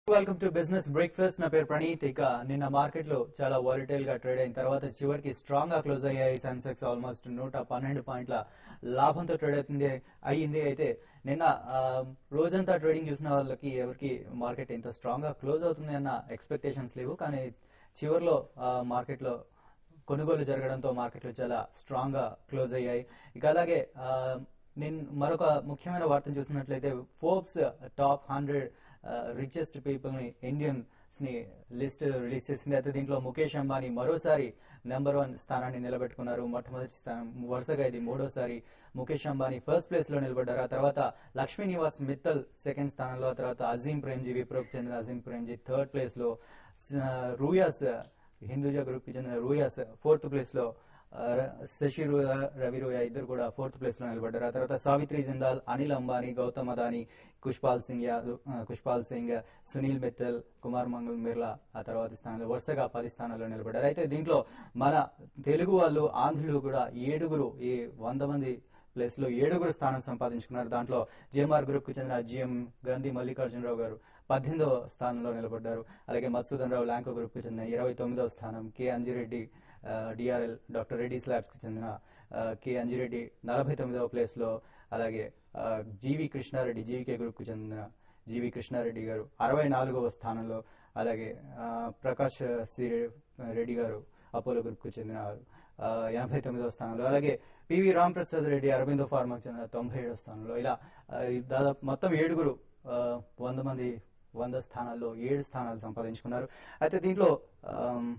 Welcome to business breakfast నా పేరు ప్రణీత్ ఇక నిన్న మార్కెట్ లో చాలా వాలిటైల్ గా ట్రేడ్ అయిన తర్వాత చివరికి స్ట్రాంగ్ గా క్లోజ్ అయ్యాయి సెన్సెక్స్ ఆల్మోస్ట్ నూట పన్నెండు పాయింట్ల లాభంతో ట్రేడ్ అవుతుంది అయ్యింది అయితే నిన్న ఆ, రోజంతా ట్రేడింగ్ చూసిన వాళ్ళకి ఎవరికి మార్కెట్ ఇంత స్ట్రాంగ్ గా క్లోజ్ అవుతుంది అన్న ఎక్స్పెక్టేషన్స్ లేవు కానీ చివరిలో మార్కెట్ లో కొనుగోలు జరగడంతో మార్కెట్లు చాలా స్ట్రాంగ్ గా క్లోజ్ అయ్యాయి ఇక అలాగే ఆ, నేను మరొక ముఖ్యమైన వార్తను చూసినట్లయితే Forbes top hundred richest people ని ఇండియన్స్ ని లిస్ట్ రిలీజ్ చేసింది అయితే దీంట్లో ముఖేష్ అంబానీ మరోసారి నెంబర్ వన్ స్థానాన్ని నిలబెట్టుకున్నారు మొట్టమొదటి స్థానం వరుసగా ఇది మూడోసారి ముఖేష్ అంబానీ ఫస్ట్ ప్లేస్ లో నిలబడ్డారు ఆ తర్వాత లక్ష్మీ నివాస్ మిత్తల్ సెకండ్ స్థానంలో ఆ తర్వాత అజీం ప్రేమ్జీ విప్రోకి చెందిన అజీం ప్రేమ్జీ థర్డ్ ప్లేస్ లో స- రూయాస్ హిందూజా గ్రూప్ కి చెందిన రూయాస్ ఫోర్త్ ప్లేస్ లో ఆ, శశి రూయా రవి రూయా ఇద్దరు కూడా ఫోర్త్ ప్లేస్ లో నిలబడ్డారు ఆ తర్వాత సావిత్రి జిందాల్ అనిల్ అంబానీ గౌతమ్ అదానీ కుష్పాల్ సింగ్ యాదవ్ ఆ, కుష్పాల్ సింగ్ సునీల్ మిట్టల్ కుమార్ మంగళ్ మిర్లా ఆ తర్వాత స్థానంలో వరుసగా పది స్థానాల్లో నిలబడ్డారు అయితే దీంట్లో మన తెలుగు వాళ్ళు ఆంధ్రులు కూడా ఏడుగురు ఈ వంద మంది ప్లేస్ లో ఏడుగురు స్థానం సంపాదించుకున్నారు దాంట్లో జేఎంఆర్ గ్రూప్ కు చెందిన జిఎం గంధి మల్లికార్జునరావు గారు పద్దెనిమిదవ స్థానంలో నిలబడ్డారు అలాగే మధుసూదన్ రావు ల్యాంకో గ్రూప్ కు చెందిన ఇరవై తొమ్మిదవ స్థానం K Anji Reddy DRL doctor Reddy labs కి చెందిన ఆ, కె అంజిరెడ్డి నలభై తొమ్మిదవ ప్లేస్ లో అలాగే ఆ, జీవి కృష్ణారెడ్డి జీవికే గ్రూప్ కు చెందిన జీవి కృష్ణారెడ్డి గారు అరవై నాలుగవ స్థానంలో అలాగే ఆ, ప్రకాష్ సి రెడ్డి గారు అపోలో గ్రూప్ కు చెందిన వారు, ఆ, ఎనభై తొమ్మిదవ స్థానంలో అలాగే పివి రామప్రసాద్ రెడ్డి అరవిందో ఫార్మాకి చెందిన తొంభై ఏడవ స్థానంలో ఇలా ఆ, ఈ దాదాపు మొత్తం ఏడుగురు ఆ, వంద మంది వంద స్థానాల్లో ఏడు స్థానాలు సంపాదించుకున్నారు అయితే దీంట్లో ఆమ్,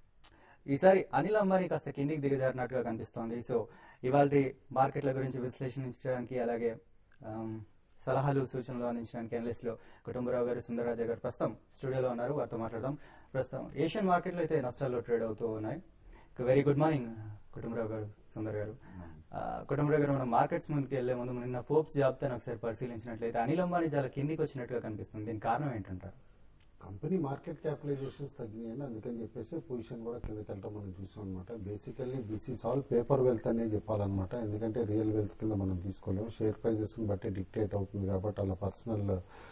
ఈసారి అనిల్ అంబానీ కాస్త కిందికి దిగజారినట్టుగా కనిపిస్తోంది సో ఇవాళ మార్కెట్ల గురించి విశ్లేషించడానికి అలాగే ఆమ్, సలహాలు సూచనలు అందించడానికి అనలిస్టులు కుటుంబరావు గారు సుందరరాజ గారు ప్రస్తుతం స్టూడియోలో ఉన్నారు వారితో మాట్లాడదాం ప్రస్తుతం ఏషియన్ మార్కెట్లో అయితే నష్టాల్లో ట్రేడ్ అవుతూ ఉన్నాయి వెరీ గుడ్ మార్నింగ్ కుటుంబరావు గారు సుందర్ గారు ఆ, కుటుంబరావు గారు మనం మార్కెట్స్ ముందుకు వెళ్లే ముందు నిన్న ఫోర్బ్స్ జాబితాను ఒకసారి పరిశీలించినట్లయితే అనిల్ అంబానీ చాలా కిందికి వచ్చినట్టుగా కనిపిస్తుంది దీనికి కారణం ఏంటంటారు కంపెనీ మార్కెట్ క్యాపిటలైజేషన్స్ తగ్గినాయండి అందుకని చెప్పేసి పొజిషన్ కూడా కిందకి వెళ్ళటం మనం చూసాం అనమాట basically this is all paper wealth అనే చెప్పాలన్నమాట ఎందుకంటే రియల్ వెల్త్ కింద మనం తీసుకోలేము షేర్ ప్రైజెస్ బట్టి డిక్టేట్ అవుతుంది కాబట్టి అలా పర్సనల్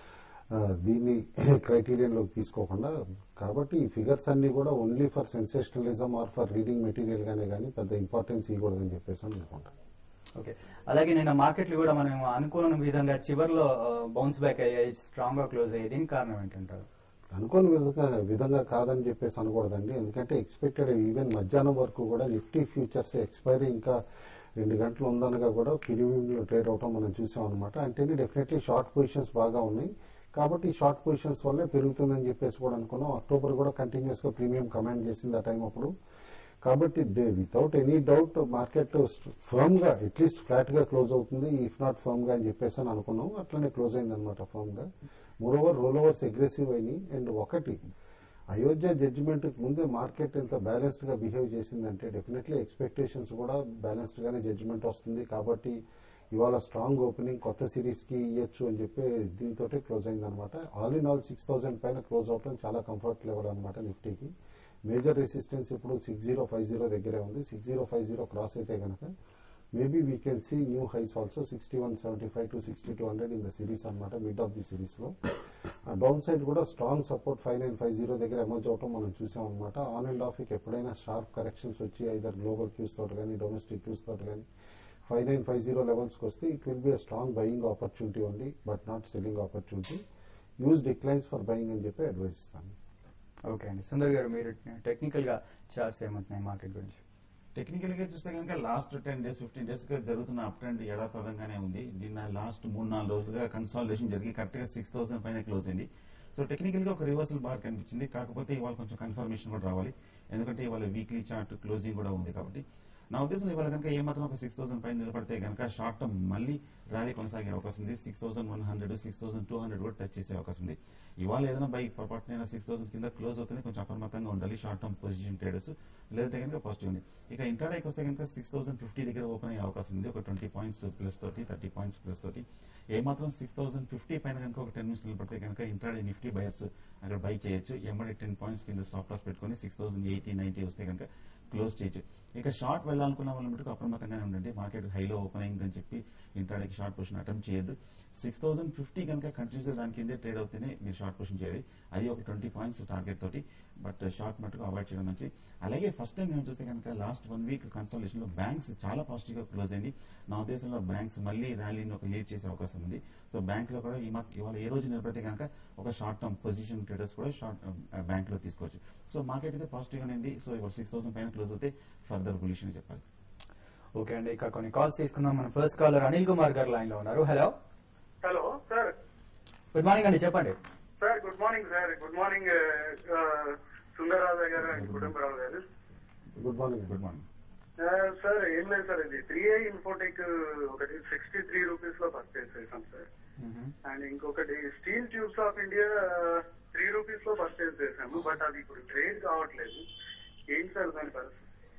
దీన్ని క్రైటీరియంలోకి తీసుకోకుండా కాబట్టి ఈ ఫిగర్స్ అన్ని కూడా only for sensationalism or for reading material గానే కానీ పెద్ద ఇంపార్టెన్స్ ఇవ్వకూడదని చెప్పేసి అని అనుకుంటాను ఓకే అలాగే నిన్న మార్కెట్లు కూడా మనం అనుకోని విధంగా చివర్లో బౌన్స్ బ్యాక్ అయ్యాయి స్ట్రాంగ్ గా క్లోజ్ అయ్యాయి దీనికి కారణం ఏంటంటారు అనుకోని విధంగా విధంగా కాదని చెప్పేసి అనకూడదండి ఎందుకంటే ఎక్స్పెక్టెడ్ ఈవెన్ మధ్యాహ్నం వరకు కూడా నిఫ్టీ ఫ్యూచర్స్ ఎక్స్పైరీ ఇంకా రెండు గంటలు ఉందనగా కూడా ప్రీమియంలో ట్రేడ్ అవటం మనం చూసాం అనమాట అంటే డెఫినెట్లీ షార్ట్ పొజిషన్స్ బాగా ఉన్నాయి కాబట్టి షార్ట్ పొజిషన్స్ వల్లే పెరుగుతుందని చెప్పేసి కూడా అనుకున్నాం అక్టోబర్ కూడా కంటిన్యూస్ గా ప్రీమియం కమాండ్ చేసింది ఆ టైం అప్పుడు కాబట్టి without any doubt market firm గా అట్లీస్ట్ ఫ్లాట్ గా క్లోజ్ అవుతుంది ఇఫ్ నాట్ ఫర్మ్ గా అని చెప్పేసి అని అనుకున్నాం అట్లనే క్లోజ్ అయింది అనమాట ఫర్మ్ గా moreover rollovers aggressive అయినాయి అండ్ ఒకటి అయోధ్య జడ్జిమెంట్ ముందే మార్కెట్ ఎంత బ్యాలెన్స్డ్ గా బిహేవ్ చేసిందంటే డెఫినెట్లీ ఎక్స్పెక్టేషన్స్ కూడా బ్యాలెన్స్డ్ గానే జడ్జిమెంట్ వస్తుంది కాబట్టి ఇవాళ స్ట్రాంగ్ ఓపెనింగ్ కొత్త సిరీస్ కి ఇవ్వచ్చు అని చెప్పి దీంతో క్లోజ్ అయింది అనమాట all in all six thousand పైన క్లోజ్ అవటం చాలా కంఫర్ట్ లెవెల్ అనమాట నిఫ్టీకి మేజర్ రెసిస్టెన్స్ ఇప్పుడు సిక్స్ జీరో ఫైవ్ జీరో దగ్గరే ఉంది six zero five zero cross అయితే కనుక maybe we can see new highs also sixty one seventy five to sixty two hundred in the series అనమాట mid of the series లో down side కూడా strong support five nine five zero దగ్గర emerge అవటం మనం చూసాం అనమాట on and off ఎప్పుడైనా sharp corrections వచ్చి ఐదర్ గ్లోబల్ క్యూస్ తోటి కానీ డొమెస్టిక్ క్యూస్ తోటి కానీ five nine five zero levels కి వస్తే it will be a strong buying opportunity ఉంది but not selling opportunity use declines for buying అని చెప్పి అడ్వైస్ ఇస్తాను ఓకే అండి సుందర్ గారు మీరు టెక్నికల్ గా చార్ట్స్ ఏమంటున్నాయి మార్కెట్ గురించి టెక్నికల్ గా చూస్తే కనుక last ten days fifteen days గా జరుగుతున్న అప్ ట్రెండ్ యథాతథంగానే ఉంది నిన్న లాస్ట్ మూడు నాలుగు రోజులుగా కన్సాలిడేషన్ జరిగి కరెక్ట్ గా సిక్స్ థౌసండ్ పైన క్లోజ్ అయింది సో టెక్నికల్ గా ఒక రివర్సల్ బార్ కనిపించింది కాకపోతే ఇవాళ కొంచెం కన్ఫర్మేషన్ కూడా రావాలి ఎందుకంటే ఇవాళ వీక్లీ చార్ట్ క్లోజింగ్ కూడా ఉంది కాబట్టి నా ఉద్దేశం ఇవాళ కనుక ఏమాత్రం ఒక సిక్స్ థౌసండ్ పైన నిలబడితే కనుక షార్ట్ టర్మ్ మళ్ళీ ర్యాలీ కొనసాగే అవకాశం ఉంది six thousand one hundred six thousand two hundred కూడా టచ్ చేసే అవకాశం ఉంది ఇవాళ ఏదైనా బై పొరపాటున సిక్స్ థౌసండ్ కింద క్లోజ్ అవుతుంది కొంచెం అప్రమత్తంగా ఉండాలి షార్ట్ టర్మ్ పొజిషన్ ట్రేడర్స్ లేదంటే కనుక పాజిటివ్ ఉంది ఇక ఇంటర్డేకి వస్తే కనుక సిక్స్ థౌసండ్ ఫిఫ్టీ దగ్గర ఓపెన్ అయ్యే అవకాశం ఉంది ఒక ట్వంటీ పాయింట్స్ ప్లస్ తోటి థర్టీ పాయింట్స్ ప్లస్ తోటి ఏమాత్రం సిక్స్ థౌసండ్ ఫిఫ్టీ పైన కనుక ఒక టెన్ మినిట్స్ నిలబడితే కనుక ఇంట్రాడే నిఫ్టీ బయర్స్ అక్కడ బై చేయొచ్చు ఎంబడి టెన్ పాయింట్స్ కింద స్టాప్ లాస్ పెట్టుకుని సిక్స్ థౌసండ్ ఎయిటీ నైన్టీ వస్తే కనుక క్లోజ్ చేయొచ్చు ఇక షార్ట్ వెళ్ళాలనుకున్న వాళ్ళ మటుకు అప్రమత్తంగానే ఉండండి మార్కెట్ హైలో ఓపెన్ అయిందని చెప్పి ఇంట్రాడేకి షార్ట్ పొజిషన్ అటెంప్ట్ చేయొద్దు సిక్స్ థౌసండ్ ఫిఫ్టీ కనుక కంటిన్యూస్ దాని కిందే ట్రేడ్ అవుతేనే మీరు షార్ట్ పొజిషన్ చేయాలి అది ఒక ట్వంటీ పాయింట్స్ టార్గెట్ తోటి బట్ షార్ట్ మట్టుకు అవాయిడ్ చేయడం మంచి అలాగే ఫస్ట్ టైం మేము చూస్తే కనుక లాస్ట్ వన్ వీక్ కన్సల్టేషన్ లో బ్యాంక్స్ చాలా పాజిటివ్ గా క్లోజ్ అయింది నా ఉద్దేశంలో బ్యాంక్స్ మళ్ళీ ర్యాలీని ఒక లీడ్ చేసే అవకాశం ఉంది సో బ్యాంక్ లో కూడా ఈ మత్ ఇవాళ ఏ రోజు నిలబడితే కనుక ఒక షార్ట్ టర్మ్ పొజిషన్ ట్రేడర్స్ కూడా షార్ట్ బ్యాంక్ లో తీసుకోవచ్చు సో మార్కెట్ అయితే పాజిటివ్ గానే ఉంది సో ఇవాళ సిక్స్ థౌసండ్ పైన క్లోజ్ అవుతే ఫర్దర్ బులిష్ అని చెప్పాలి ఓకే అండి ఇక కొన్ని కాల్స్ తీసుకుందాం మన ఫస్ట్ కాలర్ అనిల్ కుమార్ గారు లైన్ లో ఉన్నారు hello hello sir good morning అండి చెప్పండి sir good morning sir good morning Sundararaja garu and Kutumbarao garu good morning good morning ఆ, సార్ ఏం లేదు సార్ ఇది త్రీ ఐ ఇన్ఫోటెక్ ఒకటి సిక్స్టీ త్రీ రూపీస్ లో పర్చేస్ చేశాం సార్ అండ్ ఇంకొకటి Steel Tubes of India three rupees లో పర్చేస్ చేశాము బట్ అది ఇప్పుడు ట్రేడ్ కావట్లేదు ఏంటి సార్ దాని పరిస్థితి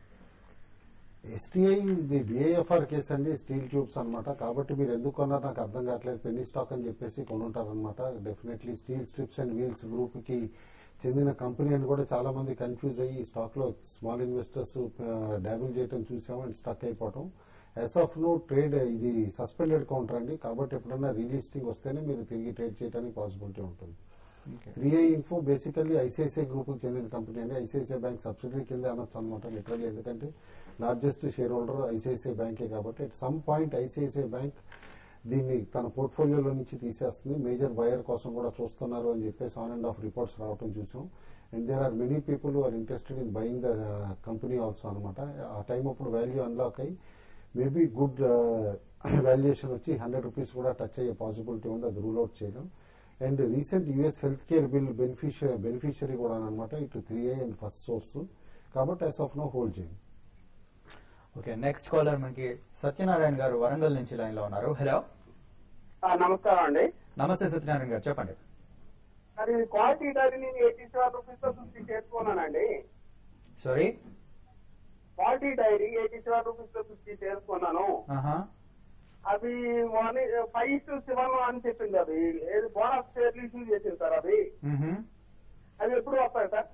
ఎస్టీఐ ఇది బిఐఎఫ్ఆర్ కేసు అండి స్టీల్ ట్యూబ్స్ అన్నమాట కాబట్టి మీరు ఎందుకు కొన్నారు నాకు అర్థం కావట్లేదు పెన్నీ స్టాక్ అని చెప్పేసి కొనుంటారనమాట definitely Steel Strips and Wheels group కి చెందిన కంపెనీ అని కూడా చాలా మంది కన్ఫ్యూజ్ అయ్యి ఈ స్టాక్ లో స్మాల్ ఇన్వెస్టర్స్ డాబుల్ చేయడం చూసాము అండ్ స్టక్ అయిపోవటం యాజ్ ఆఫ్ నో ట్రేడ్ ఇది సస్పెండెడ్ కౌంటర్ అండి కాబట్టి ఎప్పుడన్నా రీలిస్టింగ్ వస్తేనే మీరు తిరిగి ట్రేడ్ చేయడానికి పాసిబిలిటీ ఉంటుంది three I Info basically ICICI group కి చెందిన కంపెనీ అండి ఐసిఐసిఐ బ్యాంక్ సబ్సిడరీ కింద అనొచ్చు అనమాట లిటరల్లీ ఎందుకంటే లార్జెస్ట్ షేర్ హోల్డర్ ఐసిఐసిఐ బ్యాంకే కాబట్టి at some point ICICI bank దీన్ని తన పోర్ట్ఫోలియోలో నుంచి తీసేస్తుంది మేజర్ బయర్ కోసం కూడా చూస్తున్నారు అని చెప్పేసి ఆన్ అండ్ ఆఫ్ రిపోర్ట్స్ రావడం చూసాం and there are many people are interested in buying the company also అనమాట ఆ టైం అప్పుడు వాల్యూ అన్లాక్ అయ్యి మేబీ గుడ్ వాల్యుయేషన్ వచ్చి హండ్రెడ్ రూపీస్ కూడా టచ్ అయ్యే పాసిబిలిటీ ఉంది అది రూల్ అవుట్ చేయడం and recent US health care bill beneficiary beneficiary కూడా అనమాట ఇటు three I and First Source కాబట్టి యాజ్ ఆఫ్ నో హోల్డ్ చేయండి ఓకే నెక్స్ట్ కాలర్ మనకి సత్యనారాయణ గారు వరంగల్ నుంచి లైన్ లో ఉన్నారు హలో నమస్కారం అండి నమస్తే సత్యనారాయణ గారు చెప్పండి అది క్వాలిటీ డైరీ నేను ఎయిటీ సెవెన్ రూపీస్ లో ఫిఫ్టీ చేసుకున్నానండి sorry Kwality Dairy eighty seven rupees లో ఫిఫ్టీ చేసుకున్నాను ఆహా అది వన్ ఫైవ్ టు సెవెన్ అని చెప్పింది అది ఏది బోనస్ షేర్ ఇష్యూ చేసింది సార్ అది మ్హూ. అది ఎప్పుడు వస్తాయి సార్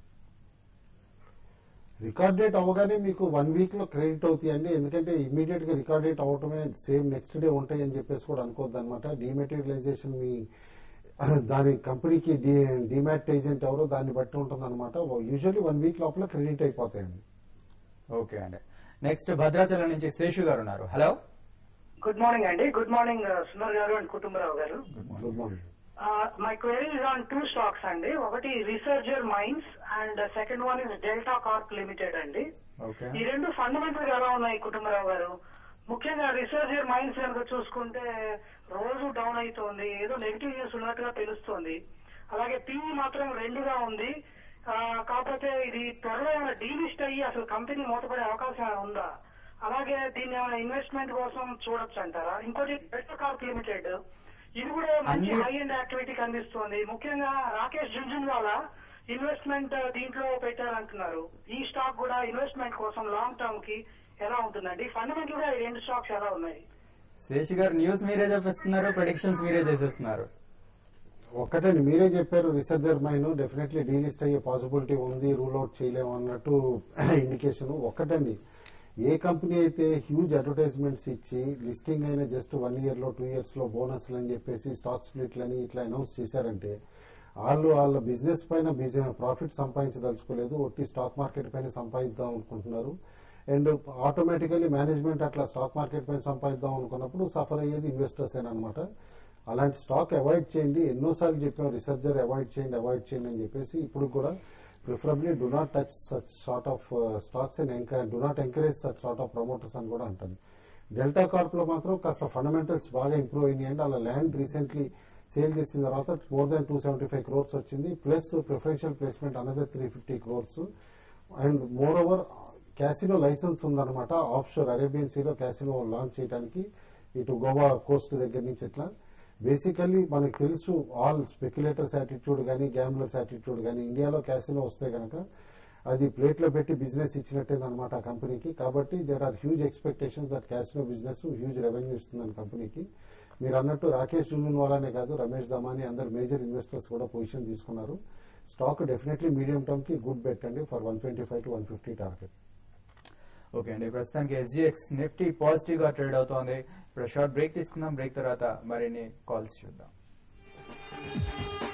రికార్డ్ డేట్ అవ్వగానే మీకు వన్ వీక్ లో క్రెడిట్ అవుతాయండి ఎందుకంటే ఇమీడియట్ గా రికార్డ్ డేట్ అవటమే సేమ్ నెక్స్ట్ డే ఉంటాయి అని చెప్పేసి కూడా అనుకోవద్దు అనమాట డిమెటీరియలైజేషన్ మీ దాని కంపెనీకి డిమాట్ ఏజెంట్ ఎవరో దాన్ని బట్టి ఉంటుంది అనమాట యూజువల్లీ వన్ వీక్ లోపల క్రెడిట్ అయిపోతాయండి ఓకే అండి నెక్స్ట్ భద్రాచలం నుంచి శేషు గారు ఉన్నారు హలో గుడ్ మార్నింగ్ అండి good morning Sundar garu and Kutumbarao garu good good morning morning my query is on two stocks అండి ఒకటి Resurgere Mines and second one is Delta Corp Limited అండి okay ఈ రెండు ఫండమెంటల్ గా ఎలా ఉన్నాయి కుటుంబరావు గారు ముఖ్యంగా రీసెర్చర్ మైన్స్ కనుక చూసుకుంటే రోజు డౌన్ అవుతోంది ఏదో నెగిటివ్ న్యూస్ ఉన్నట్టుగా తెలుస్తోంది అలాగే టీవీ మాత్రం రెండుగా ఉంది ఆ, కాకపోతే ఇది త్వరలో ఏమైనా డీలిస్ట్ అయ్యి అసలు కంపెనీ మూతపడే అవకాశం ఏమైనా ఉందా అలాగే దీన్ని ఏమైనా ఇన్వెస్ట్మెంట్ కోసం చూడొచ్చు అంటారా ఇంకోటి డెల్టా కార్ప్ లిమిటెడ్ ఇది కూడా మంచి అన్ని- హై అండ్ యాక్టివిటీ కనిపిస్తోంది ముఖ్యంగా రాకేష్ జుంజున్వాలా ఇన్వెస్ట్మెంట్ దీంట్లో పెట్టారంటున్నారు ఈ స్టాక్ కూడా ఇన్వెస్ట్మెంట్ కోసం లాంగ్ టర్మ్ కి ఎలా ఉంటుందండి ఫండమెంటల్ గా ఈ రెండు స్టాక్స్ ఎలా ఉన్నాయి శేషు గారు న్యూస్ మీరే చెప్పిస్తున్నారు ప్రొడిక్షన్స్ మీరే చేసేస్తున్నారు ఒక్కటండి మీరే చెప్పారు రిసర్జర్ మైన్ డెఫినెట్లీ డీలిస్ట్ అయ్యే పాసిబిలిటీ ఉంది రూల్ అవుట్ చేయలేము అన్నట్టు ఇండికేషన్ ఒక్కటండి ఏ కంపెనీ అయితే హ్యూజ్ అడ్వర్టైజ్మెంట్స్ ఇచ్చి లిస్టింగ్ అయిన జస్ట్ వన్ ఇయర్ లో టూ ఇయర్స్ లో బోనస్లు అని చెప్పేసి స్టాక్ స్ప్లిట్లని ఇట్లా అనౌన్స్ చేశారంటే వాళ్ళు వాళ్ళ బిజినెస్ పైన ప్రాఫిట్ సంపాదించదలుచుకోలేదు ఒట్టి స్టాక్ మార్కెట్ పైన సంపాదిద్దాం అనుకుంటున్నారు అండ్ ఆటోమేటికల్లీ మేనేజ్మెంట్ అట్లా స్టాక్ మార్కెట్ పైన సంపాదిద్దాం అనుకున్నప్పుడు సఫర్ అయ్యేది ఇన్వెస్టర్స్ అనమాట అలాంటి స్టాక్ అవాయిడ్ చేయండి ఎన్నోసార్లు చెప్పాం రీసెర్చర్ అవాయిడ్ చేయండి అవాయిడ్ చేయండి అని చెప్పేసి ఇప్పుడు కూడా preferably do not touch such sort of stocks and do not encourage such sort of promoters అని కూడా అంటాను డెల్టా కార్ప్ లో మాత్రం కాస్త ఫండమెంటల్స్ బాగా ఇంప్రూవ్ అయినాయండి అలా ల్యాండ్ రీసెంట్లీ సేల్ చేసిన తర్వాత more than two seventy five crores వచ్చింది plus preferential placement another three fifty crores and moreover casino license ఉందన్నమాట ఆఫ్ షోర్ అరేబియన్ సీలో క్యాసినో లాంచ్ చేయడానికి ఇటు గోవా కోస్ట్ దగ్గర నుంచి ఇట్లా బేసికల్లీ మనకు తెలుసు ఆల్ స్పెక్యులేటర్స్ యాటిట్యూడ్ కానీ గ్యాంబ్లర్స్ యాటిట్యూడ్ కానీ ఇండియాలో క్యాసినో వస్తే కనుక అది ప్లేట్లో పెట్టి బిజినెస్ ఇచ్చినట్టేనమాట ఆ కంపెనీకి కాబట్టి there are huge expectations that casino business huge revenue ఇస్తుందని కంపెనీకి మీరు అన్నట్టు రాకేష్ జున్వాలానే కాదు రమేష్ దమాని అందరు మేజర్ ఇన్వెస్టర్స్ కూడా పొజిషన్ తీసుకున్నారు స్టాక్ డెఫినెట్లీ మీడియం టర్మ్ కి గుడ్ బెట్ అండి for one twenty five to one fifty target okay అండి ప్రస్తుతానికి ఎస్జిఎక్స్ నిఫ్టీ పాజిటివ్ గా ట్రేడ్ అవుతోంది ఇప్పుడు షార్ట్ బ్రేక్ తీసుకుందాం బ్రేక్ తర్వాత మరిన్ని కాల్స్ చూద్దాం